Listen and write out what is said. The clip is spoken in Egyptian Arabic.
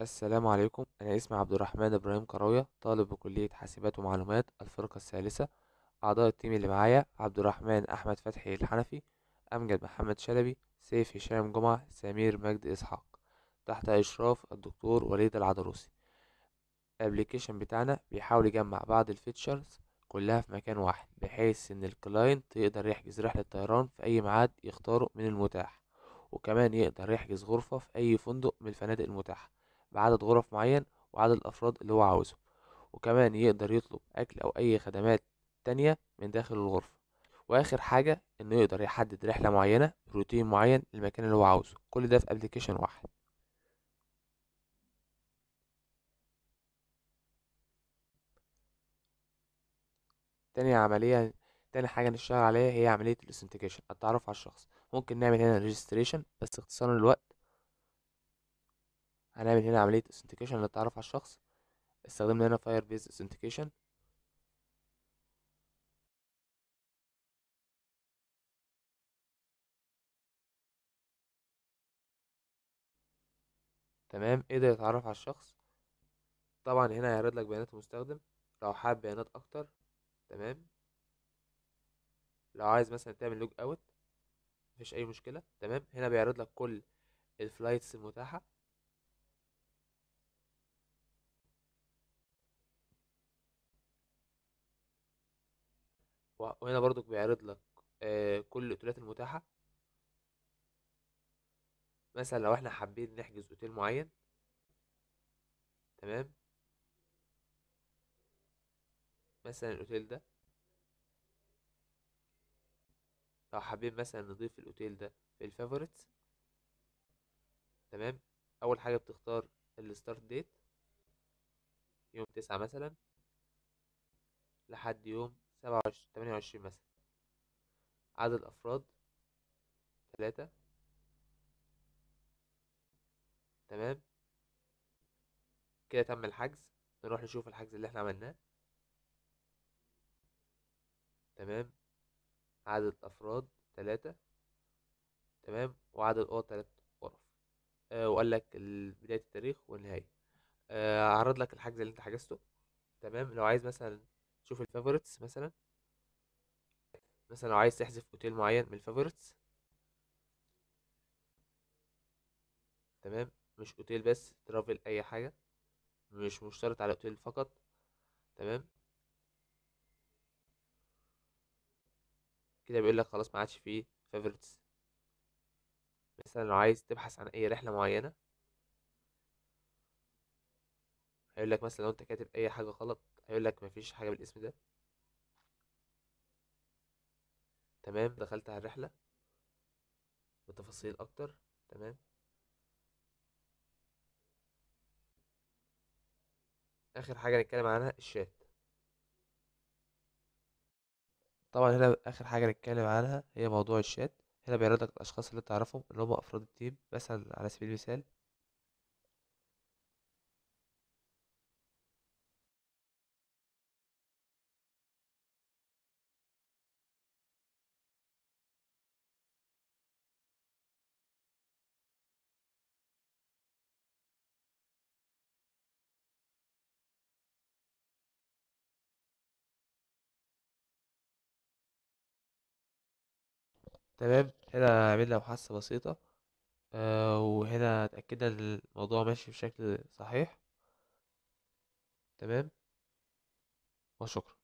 السلام عليكم أنا اسمي عبد الرحمن إبراهيم كراوية طالب بكلية حاسبات ومعلومات الفرقة الثالثة أعضاء التيم اللي معايا عبد الرحمن أحمد فتحي الحنفي أمجد محمد شلبي سيف هشام جمعة سمير مجدي إسحاق تحت إشراف الدكتور وليد العضروسي الابليكيشن بتاعنا بيحاول يجمع بعض الفيتشرز كلها في مكان واحد بحيث إن الكلاينت يقدر يحجز رحلة طيران في أي ميعاد يختاره من المتاح وكمان يقدر يحجز غرفة في أي فندق من الفنادق المتاحة بعدد غرف معين وعدد الأفراد اللي هو عاوزه وكمان يقدر يطلب أكل أو أي خدمات تانية من داخل الغرفة وآخر حاجة إنه يقدر يحدد رحلة معينة روتين معين للمكان اللي هو عاوزه كل ده في أبليكيشن واحد تاني عملية تاني حاجة نشتغل عليها هي عملية الاثنتيكيشن التعرف على الشخص ممكن نعمل هنا ريجستريشن بس اختصارا للوقت هنعمل هنا عملية authentication للتعرف على الشخص استخدمنا هنا Firebase authentication تمام قدر يتعرف على الشخص طبعا هنا هيعرض لك بيانات المستخدم لو حابب بيانات اكتر تمام لو عايز مثلا تعمل لوج اوت مفيش اي مشكلة تمام هنا بيعرض لك كل الفلايتس المتاحة و- وهنا برضو بيعرض لك آه، كل الاوتيلات المتاحة مثلا لو احنا حابين نحجز اوتيل معين تمام مثلا الاوتيل ده لو حابين مثلا نضيف الاوتيل ده في الفيفوريتس تمام اول حاجة بتختار الستارت ديت يوم تسعة مثلا لحد يوم سبعة وعشرين تمانية وعشرين مثلا عدد الافراد ثلاثة تمام كده تم الحجز نروح نشوف الحجز اللي احنا عملناه تمام عدد الافراد ثلاثة تمام وعدد الاوض تلات غرف آه وقال لك ال- بداية التاريخ والنهاية آه عرض لك الحجز اللي انت حجزته تمام لو عايز مثلا تشوف الفيفوريتس مثلا مثلا لو عايز تحذف اوتيل معين من الفيفوريتس تمام مش اوتيل بس ترافل اي حاجة مش مشترط على اوتيل فقط تمام كده بيقول لك خلاص ما عادش فيه فيفوريتس مثلا لو عايز تبحث عن اي رحلة معينة هيقول لك مثلا لو انت كاتب اي حاجة غلط هيقول لك مفيش حاجة بالاسم ده تمام دخلت على الرحلة بتفاصيل اكتر تمام اخر حاجة نتكلم عنها الشات طبعا هنا اخر حاجة نتكلم عنها هي موضوع الشات هنا بيعرض لك الاشخاص اللي تعرفهم اللي هم افراد التيم مثلا على سبيل المثال تمام هنا عملنا محادثة بسيطة آه وهنا اتأكدنا ان الموضوع ماشي بشكل صحيح تمام وشكرا